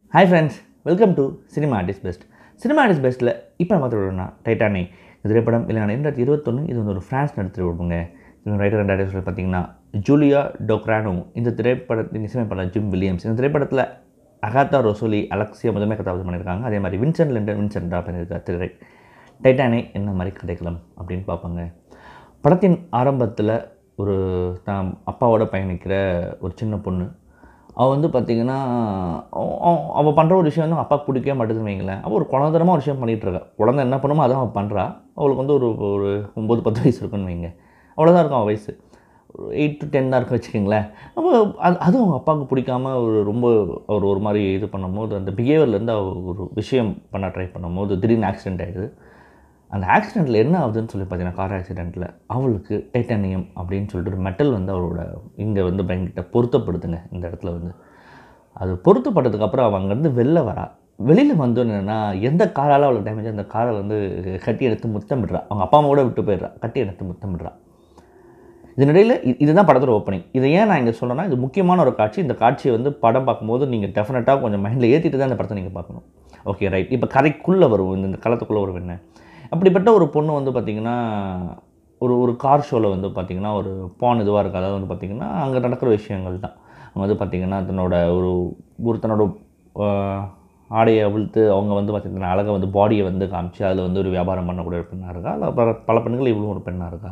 hi friends welcome to cinema artist best cinema artist பெஸ்ட்டில் இப்போ நம்ம பார்த்துருக்கோம்னா டைட்டானி இந்த திரைப்படம் இல்லை நான் ரெண்டாயிரத்தி இருபத்தொன்று இது வந்து ஒரு ஃப்ரான்ஸ் நடத்தி விடுங்க இது ரைட்டர் அண்ட் ஆர்டிஸ்ட் பார்த்தீங்கன்னா ஜூலியா டோக்ரானோ இந்த திரைப்படத்தின் இசையமைப்பாளர் ஜிம் வில்லியம்ஸ் இந்த திரைப்படத்தில் அகாத்தா ரோசோலி அலக்சியா முதன்மை கதாபாத்திரம் பண்ணியிருக்காங்க அதே மாதிரி வின்சென்ட் லெண்டன் வின்சென்டா பண்ணியிருக்கார் திரை டைட்டானி என்ன மாதிரி கதைக்கலாம் அப்படின்னு பார்ப்பாங்க படத்தின் ஆரம்பத்தில் ஒரு தான் அப்பாவோட பயணிக்கிற ஒரு சின்ன பொண்ணு அவள் வந்து பார்த்திங்கன்னா அவள் பண்ணுற ஒரு விஷயம் வந்து அப்பாவுக்கு பிடிக்கவே மாட்டேதுன்னு வைங்களேன் அவள் ஒரு குழந்தரமாக ஒரு விஷயம் பண்ணிகிட்டு இருக்கா குழந்தை என்ன பண்ணுமோ அதான் அவள் பண்ணுறா அவளுக்கு வந்து ஒரு ஒரு ஒம்பது பத்து வயசு இருக்குன்னு வைங்க அவ்வளோதான் இருக்கும் அவள் வயசு ஒரு எயிட் டு டென் தான் இருக்க வச்சுக்கிங்களேன் அப்போ அது அதுவும் அவங்க அப்பாவுக்கு பிடிக்காம ஒரு ரொம்ப அவர் ஒரு மாதிரி இது பண்ணும்போது அந்த பிஹேவியர்லேருந்து அவள் ஒரு விஷயம் பண்ண ட்ரை பண்ணும்போது திடீர்னு ஆக்சிடென்ட் ஆகிடுது அந்த ஆக்சிடெண்ட்டில் என்ன ஆகுதுன்னு சொல்லி பார்த்தீங்கன்னா கார் ஆக்சிடெண்ட்டில் அவளுக்கு டைட்டானியம் அப்படின்னு சொல்லிட்டு ஒரு மெட்டல் வந்து அவரோட இங்கே வந்து பயங்கிட்ட பொருத்தப்படுதுங்க இந்த இடத்துல வந்து அது பொருத்தப்பட்டதுக்கப்புறம் அவள் அங்கேருந்து வெளில வரா வெளியில் வந்து என்னென்னா எந்த காரால் அவளுக்கு டேமேஜ் அந்த காரை வந்து கட்டி எடுத்து முத்தமிடுறா அவங்க அப்பா அம்மாவோட விட்டு போயிடுறா கட்டி எடுத்து முத்தமிடுறா இதனிடையில் இ- இதுதான் படத்தோட ஓப்பனிங் இதை ஏன் நான் இங்கே சொல்கிறேன்னா இது முக்கியமான ஒரு காட்சி இந்த காட்சியை வந்து படம் பார்க்கும்போது நீங்கள் டெஃபினட்டாக கொஞ்சம் மைண்டில் ஏற்றிட்டு தான் இந்த படத்தை நீங்கள் பார்க்கணும் ஓகே ரைட் இப்போ கதைக்குள்ளே வரும் இந்த இந்த களத்துக்குள்ளே வரும் என்ன அப்படிப்பட்ட ஒரு பொண்ணு வந்து பார்த்திங்கன்னா ஒரு ஒரு கார் ஷோவில் வந்து பார்த்திங்கன்னா ஒரு பான் இதுவாக இருக்குது அதாவது வந்து பார்த்திங்கன்னா அங்கே நடக்கிற விஷயங்கள் தான் அவங்க வந்து பார்த்திங்கன்னா தன்னோட ஒரு ஒரு தன்னோட ஆஹ், ஆடையை அவிழ்த்து அவங்க வந்து பார்த்திங்கன்னா அழகை வந்து பாடியை வந்து காமிச்சு அதில் வந்து ஒரு வியாபாரம் பண்ணக்கூடிய ஒரு பெண்ணாக இருக்கா இல்லை பல பல பெண்கள் இவ்வளோ ஒரு பெண்ணாக இருக்கா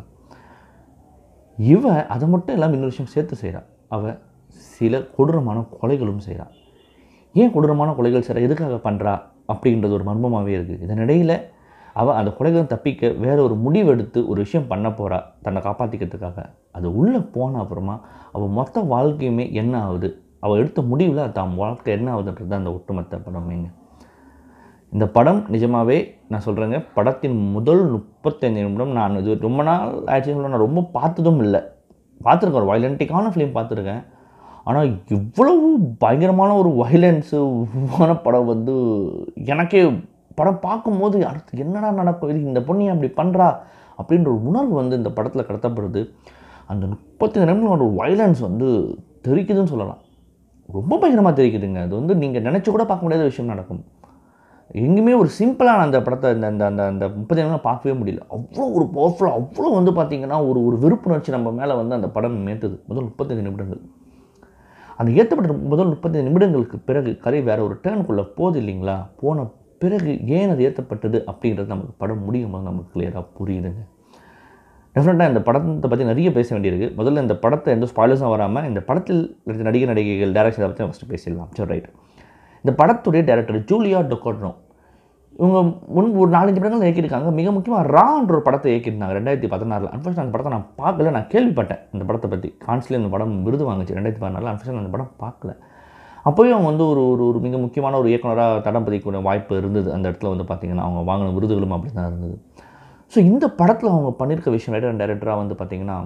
இவ அதை மட்டும் இல்லாமல் இன்னொரு விஷயம் சேர்த்து செய்கிறா அவள் சில கொடூரமான கொலைகளும் செய்கிறா ஏன் கொடூரமான கொலைகள் செய்கிறா எதுக்காக பண்ணுறா அப்படின்றது ஒரு மர்மமாகவே இருக்குது இதனிடையில் அவள் அந்த கொலைகளும் தப்பிக்க வேற ஒரு முடிவெடுத்து ஒரு விஷயம் பண்ண போகிறா தன்னை காப்பாற்றிக்கிறதுக்காக அது உள்ளே போன அப்புறமா அவள் மொத்த வாழ்க்கையுமே என்ன ஆகுது அவள் எடுத்த முடிவில் தான் வாழ்க்கை என்ன ஆகுதுன்றது தான் அந்த ஒட்டுமொத்த படமேங்க இந்த படம் நிஜமாகவே நான் சொல்கிறேங்க படத்தின் முதல் முப்பத்தைந்து நிமிடம் நான் இது ரொம்ப நாள் ஆக்சுவலி சொல்ல நான் ரொம்ப பார்த்ததும் இல்லை பார்த்துருக்கேன் ஒரு வயலண்டிக்கான ஃபிலிம் பார்த்துருக்கேன் ஆனால் இவ்வளவு பயங்கரமான ஒரு வயலன்ஸுவான படம் வந்து எனக்கே படம் பார்க்கும்போது அடுத்து என்னடா நடக்கும் இது இந்த பொண்ணு ஏன் அப்படி பண்ணுறா அப்படின்ற ஒரு உணர்வு வந்து இந்த படத்தில் கடத்தப்படுது அந்த முப்பத்தைந்து நிமிடம் ஒரு வயலன்ஸ் வந்து தெரிக்குதுன்னு சொல்லலாம் ரொம்ப பயங்கரமாக தெரிக்குதுங்க அது வந்து நீங்கள் நினச்சி கூட பார்க்க முடியாத விஷயம் நடக்கும் எங்கேயுமே ஒரு சிம்பிளான அந்த படத்தை இந்த அந்த அந்த அந்த முப்பது நிமிடம் பார்க்கவே முடியல அவ்வளோ ஒரு பவர்ஃபுல்லாக அவ்வளோ வந்து பார்த்தீங்கன்னா ஒரு ஒரு வெறுப்புணர்ச்சி நம்ம மேலே வந்து அந்த படம் ஏற்றுது முதல் முப்பத்தைந்து நிமிடங்கள் அந்த ஏற்றப்பட்ட முதல் முப்பத்தைந்து நிமிடங்களுக்கு பிறகு கதை வேற ஒரு டேர்னுக்குள்ளே போகுது இல்லைங்களா போன பிறகு ஏன் அது ஏற்றப்பட்டது அப்படின்றது நமக்கு படம் முடியும் போது நமக்கு கிளியராக புரியுதுங்க டெஃபினட்டாக இந்த படத்தை பற்றி நிறைய பேச வேண்டியிருக்கு முதல்ல இந்த படத்தை எந்த ஸ்பாய்லர்ஸும் வராமல் இந்த படத்தில் இருக்க நடிகை நடிகைகள் டேரக்டர் பற்றி ஃபஸ்ட்டு பேசிடலாம் சரி ரைட் இந்த படத்துடைய டேரக்டர் ஜூலியா டொக்கோட்னோ இவங்க முன்பு ஒரு நாலஞ்சு படங்கள் இயக்கியிருக்காங்க மிக முக்கியமாக ரான்ற ஒரு படத்தை இயக்கியிருந்தாங்க ரெண்டாயிரத்தி பதினாறில் அன்ஃபர்ஸ்ட் அந்த படத்தை நான் பார்க்கல நான் கேள்விப்பட்டேன் இந்த படத்தை பற்றி கான்ஸ்லேயே இந்த படம் விருது வாங்குச்சு ரெண்டாயிரத்தி பதினாறில் அன்ஃபர்ஸ்ட் அந்த படம் பார்க்கல அப்போயும் அவங்க வந்து ஒரு ஒரு ஒரு மிக முக்கியமான ஒரு இயக்குனராக தடம் பதிக்கக்கூடிய வாய்ப்பு இருந்தது அந்த இடத்துல வந்து பார்த்திங்கன்னா அவங்க வாங்கின விருதுகளும் அப்படி தான் இருந்தது ஸோ இந்த படத்தில் அவங்க பண்ணியிருக்க விஷயம் ரைட்டர் அண்ட் டைரக்டராக வந்து பார்த்திங்கன்னா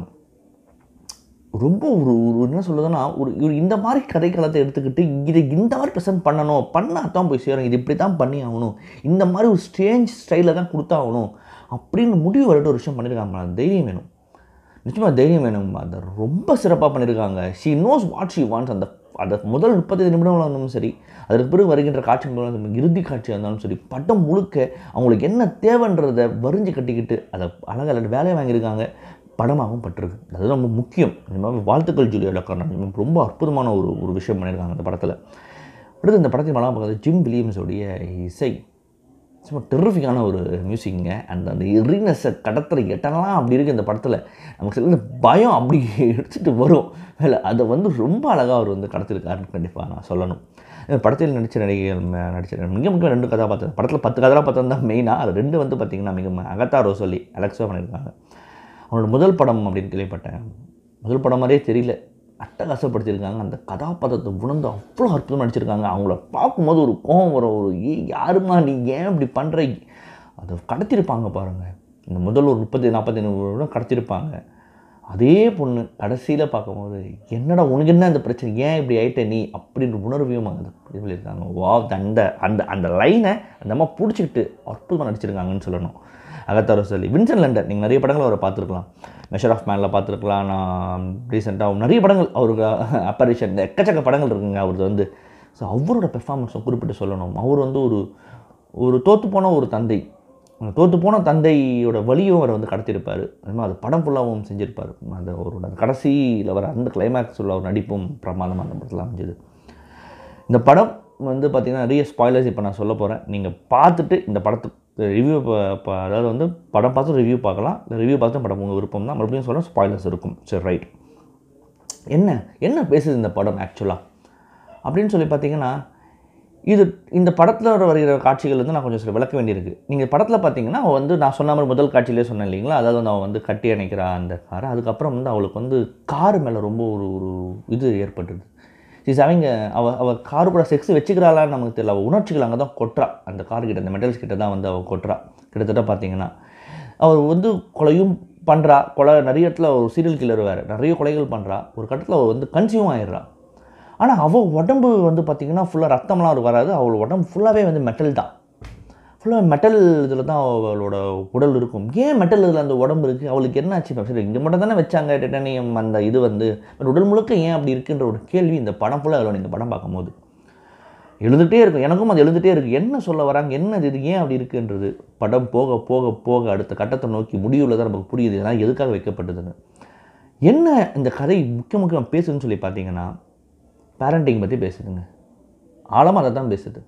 ரொம்ப ஒரு ஒரு என்ன சொல்லுதுன்னா ஒரு ஒரு இந்த மாதிரி கதைக்களத்தை எடுத்துக்கிட்டு இதை இந்த மாதிரி ப்ரெசென்ட் பண்ணணும் பண்ணால் தான் போய் சேரும் இது இப்படி தான் பண்ணி ஆகணும் இந்த மாதிரி ஒரு ஸ்ட்ரேஞ்ச் ஸ்டைலில் தான் கொடுத்தாகணும் அப்படின்னு முடிவு வரட்டு ஒரு விஷயம் பண்ணியிருக்காங்க அது தைரியம் வேணும் நிச்சயமாக தைரியம் வேணும் அதை ரொம்ப சிறப்பாக பண்ணியிருக்காங்க she knows what she wants அந்த அந்த முதல் முப்பத்தைந்து நிமிடங்களாக இருந்தாலும் சரி அதற்கு பிறகு வருகின்ற காட்சி இறுதி காட்சியாக இருந்தாலும் சரி படம் முழுக்க அவங்களுக்கு என்ன தேவைன்றதை வரிஞ்சு கட்டிக்கிட்டு அதை அழகாக வேலையை வாங்கியிருக்காங்க படமாகவும் பட்டிருக்கு அது ரொம்ப முக்கியம் இந்த மாதிரி வாழ்த்துக்கள் ஜூலியா டாக்டர் ரொம்ப அற்புதமான ஒரு ஒரு விஷயம் பண்ணியிருக்காங்க இந்த படத்தில் அடுத்து இந்த படத்தின் படம் பார்க்குறது ஜிம் வில்லியம்ஸோடைய இசை சும்மா டெரிஃபிக்கான ஒரு மியூசிக்குங்க அந்த அந்த இரினஸை கடத்துற இடம்லாம் அப்படி இருக்குது இந்த படத்தில் நமக்கு சில பயம் அப்படி எடுத்துகிட்டு வரும் வேலை அதை வந்து ரொம்ப அழகாக அவர் வந்து கடத்திருக்காருன்னு கண்டிப்பாக நான் சொல்லணும் இந்த படத்தில் நடித்த நடிகைகள் ம- நடிச்ச மிக முக்கியம் ரெண்டு கதாபாத்திரம் படத்தில் பத்து கதாபாத்திரம் தான் மெயினாக அது ரெண்டு வந்து பார்த்திங்கன்னா மிக ம- அகத்தா ரோசோலி அலெக்ஸா பண்ணியிருக்காங்க அவனோட முதல் படம் அப்படின்னு கேள்விப்பட்டேன் முதல் படம் மாதிரியே தெரியல அட்டகாசப்படுத்தியிருக்காங்க அந்த கதாபாத்திரத்தை உணர்ந்து அவ்வளோ அற்புதமாக நடிச்சிருக்காங்க அவங்கள பார்க்கும்போது ஒரு கோபம் வரும் ஒரு ஏ யாருமா நீ ஏன் இப்படி பண்ணுற அதை கடத்திருப்பாங்க பாருங்கள் இந்த முதல் ஒரு முப்பத்தி நாற்பத்தி நிமிடம் கடத்திருப்பாங்க அதே பொண்ணு கடைசியில் பார்க்கும்போது என்னடா உனக்கு என்ன அந்த பிரச்சனை ஏன் இப்படி ஆயிட்ட நீ அப்படின்ற உணர்வையும் அவங்க இது சொல்லியிருக்காங்க வா அந்த அந்த அந்த லைனை அந்த அம்மா பிடிச்சிக்கிட்டு அற்புதமாக நடிச்சிருக்காங்கன்னு சொல்லணும் அகத்தார சொல்லி வின்சென்ட் லண்டன் நீங்கள் நிறைய படங்கள் அவரை பார்த்துருக்கலாம் மெஷர் ஆஃப் மேனில் பார்த்துருக்கலாம் நான் ரீசெண்டாக நிறைய படங்கள் அவருக்கு அப்பரிஷன் எக்கச்சக்க படங்கள் இருக்குங்க அவருக்கு வந்து ஸோ அவரோட பெர்ஃபார்மன்ஸை குறிப்பிட்டு சொல்லணும் அவர் வந்து ஒரு ஒரு தோற்று போன ஒரு தந்தை அந்த தோற்று போன தந்தையோட வழியும் அவர் வந்து கடத்தியிருப்பார் அது மாதிரி அது படம் ஃபுல்லாகவும் செஞ்சுருப்பார் அந்த அவரோட அந்த கடைசியில் வர அந்த கிளைமேக்ஸ் உள்ள ஒரு நடிப்பும் பிரமாதமாக அந்த படத்தில் அமைஞ்சது இந்த படம் வந்து பார்த்திங்கன்னா நிறைய ஸ்பாய்லர்ஸ் இப்போ நான் சொல்ல போகிறேன் நீங்கள் பார்த்துட்டு இந்த படத்துக்கு ரிவ்யூ அதாவது வந்து படம் பார்த்து ரிவ்யூ பார்க்கலாம் இந்த ரிவ்யூ பார்த்து படம் உங்கள் விருப்பம் தான் மறுபடியும் சொல்கிறேன் ஸ்பாய்லர்ஸ் இருக்கும் சரி ரைட் என்ன என்ன பேசுது இந்த படம் ஆக்சுவலாக அப்படின்னு சொல்லி பார்த்தீங்கன்னா இது இந்த படத்தில் வருகிற காட்சிகள் வந்து நான் கொஞ்சம் சில விளக்க வேண்டியிருக்கு நீங்கள் படத்தில் பார்த்தீங்கன்னா அவள் வந்து நான் சொன்ன மாதிரி முதல் காட்சியிலே சொன்னேன் இல்லைங்களா அதாவது வந்து அவள் வந்து கட்டி அணைக்கிறா அந்த காரை அதுக்கப்புறம் வந்து அவளுக்கு வந்து கார் மேலே ரொம்ப ஒரு ஒரு இது ஏற்பட்டுது இஸ் அவங்க அவள் அவள் காரு கூட செக்ஸ் வச்சுக்கிறாளான்னு நமக்கு தெரியல அவள் உணர்ச்சிகள் அங்கே தான் கொட்டுறா அந்த கார் கிட்ட அந்த மெட்டல்ஸ் கிட்ட தான் வந்து அவள் கொட்டுறா கிட்டத்தட்ட பார்த்தீங்கன்னா அவர் வந்து கொலையும் பண்ணுறா கொலை நிறைய இடத்துல ஒரு சீரியல் கில்லர் வேறு நிறைய கொலைகள் பண்ணுறா ஒரு கட்டத்தில் அவள் வந்து கன்சியூம் ஆயிடுறா ஆனால் அவள் உடம்பு வந்து பார்த்திங்கன்னா ஃபுல்லாக ரத்தம்லாம் அவளுக்கு வராது அவள் உடம்பு ஃபுல்லாகவே வந்து மெட்டல் தான் ஃபுல்லாக மெட்டல் இதில் தான் அவளோட உடல் இருக்கும் ஏன் மெட்டல் இதில் அந்த உடம்பு இருக்குது அவளுக்கு என்ன ஆச்சு சரி இங்கே மட்டும் தானே வச்சாங்க டெட்டானியம் அந்த இது வந்து பட் உடல் முழுக்க ஏன் அப்படி இருக்குன்ற ஒரு கேள்வி இந்த படம் ஃபுல்லாக அதில் இந்த படம் பார்க்கும்போது எழுந்துகிட்டே இருக்கும் எனக்கும் அது எழுந்துகிட்டே இருக்குது என்ன சொல்ல வராங்க என்ன இது ஏன் அப்படி இருக்குன்றது படம் போக போக போக அடுத்த கட்டத்தை நோக்கி முடிவில் தான் நமக்கு புரியுது இதெல்லாம் எதுக்காக வைக்கப்பட்டதுன்னு என்ன இந்த கதை முக்கிய முக்கியம் பேசுதுன்னு சொல்லி பார்த்தீங்கன்னா பேரண்டிங் பற்றி பேசுதுங்க ஆழமாக அதை தான் பேசுது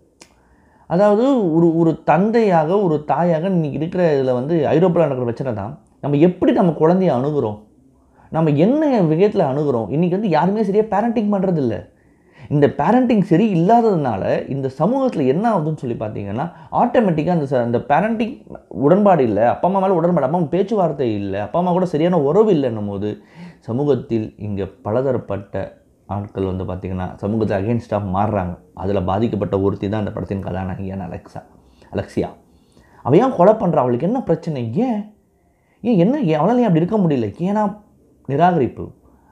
அதாவது ஒரு ஒரு தந்தையாக ஒரு தாயாக இன்றைக்கி இருக்கிற இதில் வந்து ஐரோப்பில் நடக்கிற பிரச்சனை தான் நம்ம எப்படி நம்ம குழந்தைய அணுகிறோம் நம்ம என்ன விதத்தில் அணுகிறோம் இன்றைக்கி வந்து யாருமே சரியாக பேரண்டிங் பண்ணுறதில்ல இந்த பேரண்டிங் சரி இல்லாததுனால இந்த சமூகத்தில் என்ன ஆகுதுன்னு சொல்லி பார்த்தீங்கன்னா ஆட்டோமேட்டிக்காக அந்த ச- அந்த பேரண்டிங் உடன்பாடு இல்லை அப்பா அம்மா மேலே உடன்பாடு அப்பா அம்மா பேச்சுவார்த்தை இல்லை அப்பா அம்மா கூட சரியான உறவு இல்லைன்னும் போது சமூகத்தில் இங்கே பலதரப்பட்ட ஆட்கள் வந்து பார்த்திங்கன்னா சமூகத்தில் அகேன்ஸ்டாக மாறுறாங்க அதில் பாதிக்கப்பட்ட ஒருத்தி தான் அந்த படத்தின் கதாநாயகியான அலெக்சா அலெக்சியா அவள் ஏன் கொலை பண்ணுறா அவளுக்கு என்ன பிரச்சனை ஏன் ஏன் என்ன ஏன் அவளால் ஏன் அப்படி இருக்க முடியல ஏன்னா நிராகரிப்பு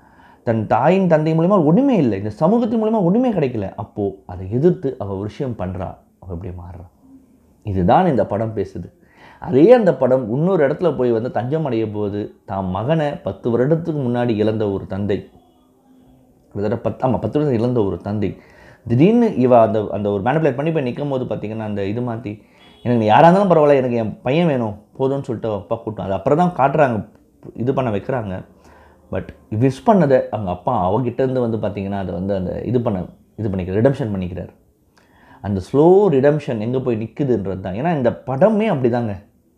தன் தாயின் தந்தை மூலிமா ஒன்றுமே இல்லை இந்த சமூகத்தின் மூலிமா ஒன்றுமே கிடைக்கல அப்போது அதை எதிர்த்து அவள் ஒரு விஷயம் பண்ணுறா அவள் இப்படி மாறுறா இதுதான் இந்த படம் பேசுது அதே அந்த படம் இன்னொரு இடத்துல போய் வந்து தஞ்சம் அடைய போது தான் மகனை பத்து வருடத்துக்கு முன்னாடி இழந்த ஒரு தந்தை கிட்டத்தட்ட பத்து ஆமாம் பத்து வருஷம் இழந்த ஒரு தந்தை திடீர்னு இவ அந்த அந்த ஒரு மேனிப்புலேட் பண்ணி போய் நிற்கும் போது பார்த்தீங்கன்னா அந்த இது மாற்றி எனக்கு நீ யாராக இருந்தாலும் பரவாயில்ல எனக்கு என் பையன் வேணும் போதும்னு சொல்லிட்டு அவ அப்பா கூட்டம் அது அப்புறம் தான் காட்டுறாங்க இது பண்ண வைக்கிறாங்க பட் விஷ் பண்ணதை அவங்க அப்பா அவகிட்ட இருந்து வந்து பார்த்தீங்கன்னா அதை வந்து அந்த இது பண்ண இது பண்ணிக்கிறார் ரிடம்ஷன் பண்ணிக்கிறார் அந்த ஸ்லோ ரிடம்ஷன் எங்கே போய் நிற்குதுன்றது தான் ஏன்னா இந்த படமே அப்படிதாங்க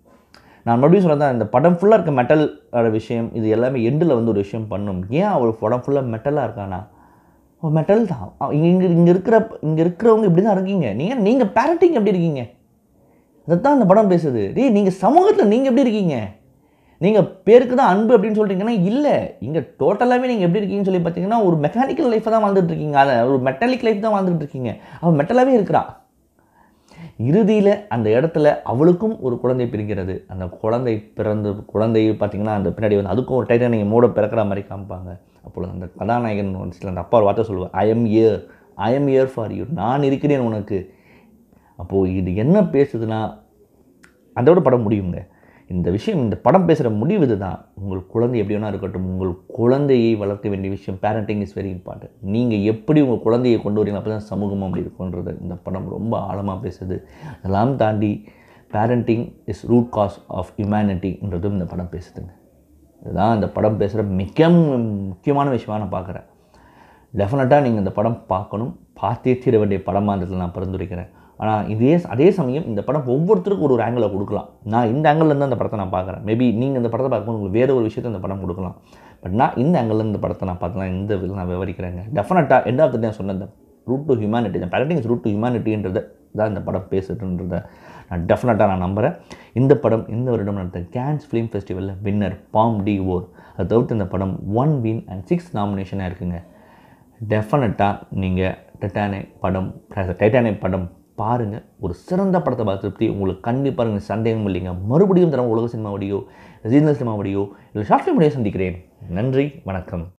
நான் மறுபடியும் சொல்கிறேன் இந்த படம் ஃபுல்லாக இருக்க மெட்டல் விஷயம் இது எல்லாமே எண்டில் வந்து ஒரு விஷயம் பண்ணும் ஏன் அவள் படம் ஃபுல்லாக மெட்டலாக இருக்கானா அவள் மெட்டல் தான் இங்கே இங்கே இங்கே இருக்கிற இங்கே இருக்கிறவங்க இப்படி தான் இருக்கீங்க நீங்கள் நீங்கள் பேரண்டிங் எப்படி இருக்கீங்க அதைத்தான் இந்த படம் பேசுது டேய் நீங்கள் சமூகத்தில் நீங்கள் எப்படி இருக்கீங்க நீங்கள் பேருக்கு தான் அன்பு அப்படின்னு சொல்கிறீங்கன்னா இல்லை இங்கே டோட்டலாகவே நீங்கள் எப்படி இருக்கீங்கன்னு சொல்லி பார்த்தீங்கன்னா ஒரு மெக்கானிக்கல் லைஃப்பை தான் வாழ்ந்துட்டு இருக்கீங்க அதை ஒரு மெட்டாலிக் லைஃப் தான் வாழ்ந்துட்டு இருக்கீங்க அவள் மெட்டலாகவே இருக்கிறா இறுதியில் அந்த இடத்துல அவளுக்கும் ஒரு குழந்தை பிரிக்கிறது அந்த குழந்தை பிறந்து குழந்தை பார்த்தீங்கன்னா அந்த பின்னாடி வந்து அதுக்கும் ஒரு டைட்டானிக் மோட பிறக்கிற மாதிரி காமிப்பாங்க அப்பொழுது அந்த கதாநாயகன் ஒரு சில அந்த அப்பா ஒரு வார்த்தை சொல்லுவார் I am here I am here for you நான் இருக்கிறேன் உனக்கு அப்போது இது என்ன பேசுதுன்னா அதோட படம் முடியுங்க இந்த விஷயம் இந்த படம் பேசுகிற முடிவு இதுதான் உங்கள் குழந்தை எப்படி வேணா இருக்கட்டும் உங்கள் குழந்தையை வளர்க்க வேண்டிய விஷயம் பேரண்டிங் இஸ் வெரி இம்பார்ட்டன்ட் நீங்கள் எப்படி உங்கள் குழந்தையை கொண்டு வரீங்க அப்போ தான் சமூகமும் அப்படி இருக்குன்றது இந்த படம் ரொம்ப ஆழமாக பேசுது அதெல்லாம் தாண்டி parenting is root cause of ஹியூமனிட்டின்றதும் இந்த படம் பேசுதுங்க இதுதான் இந்த படம் பேசுகிற மிக முக்கியமான விஷயமா நான் பார்க்குறேன் டெஃபினட்டாக நீங்கள் இந்த படம் பார்க்கணும் பார்த்தே தீர வேண்டிய படமாக இருந்ததில் நான் பரிந்துரைக்கிறேன் ஆனால் இதே அதே சமயம் இந்த படம் ஒவ்வொருத்தருக்கும் ஒரு ஒரு ஆங்கிளை கொடுக்கலாம் நான் இந்த ஆங்கிள்லேருந்து அந்த படத்தை நான் பார்க்குறேன் மேபி நீங்கள் இந்த படத்தை பார்க்கும்போது உங்களுக்கு வேறு ஒரு விஷயத்தை இந்த படம் கொடுக்கலாம் பட் நான் இந்த ஆங்கிள் இந்த படத்தை நான் பார்த்தேன் இந்த இதில் நான் விவரிக்கிறேங்க டெஃபினட்டாக எண்ட் ஆஃப் த டே சொன்ன இந்த ரூட் டு ஹியூமனிட்டி இந்த பேரண்டிங் இஸ் ரூட் டு ஹியூமனிட்டின்றதை தான் இந்த படம் பேசுதுன்றதை நான் டெஃபினட்டாக நான் நம்புகிறேன் இந்த படம் இந்த வருடம் நடந்த கேன்ஸ் ஃபிலிம் ஃபெஸ்டிவலில் வின்னர் பாம் டி ஓர் அதை தவிர்த்து இந்த படம் ஒன் வின் அண்ட் சிக்ஸ் நாமினேஷனாக இருக்குங்க டெஃபினட்டாக நீங்கள் டைட்டானிக் படம் டைட்டானிக் படம் பாருங்கள் ஒரு சிறந்த படத்தை பார்த்து திருப்தி உங்களுக்கு கண்டிப்பாக எனக்கு சந்தேகம் இல்லைங்க மறுபடியும் தரம் உலக சினிமா வடியோ ரீஜனல் சினிமா வடியோ இல்லை ஷார்ட் ஃபிலிம் வடியோ சந்திக்கிறேன் நன்றி வணக்கம்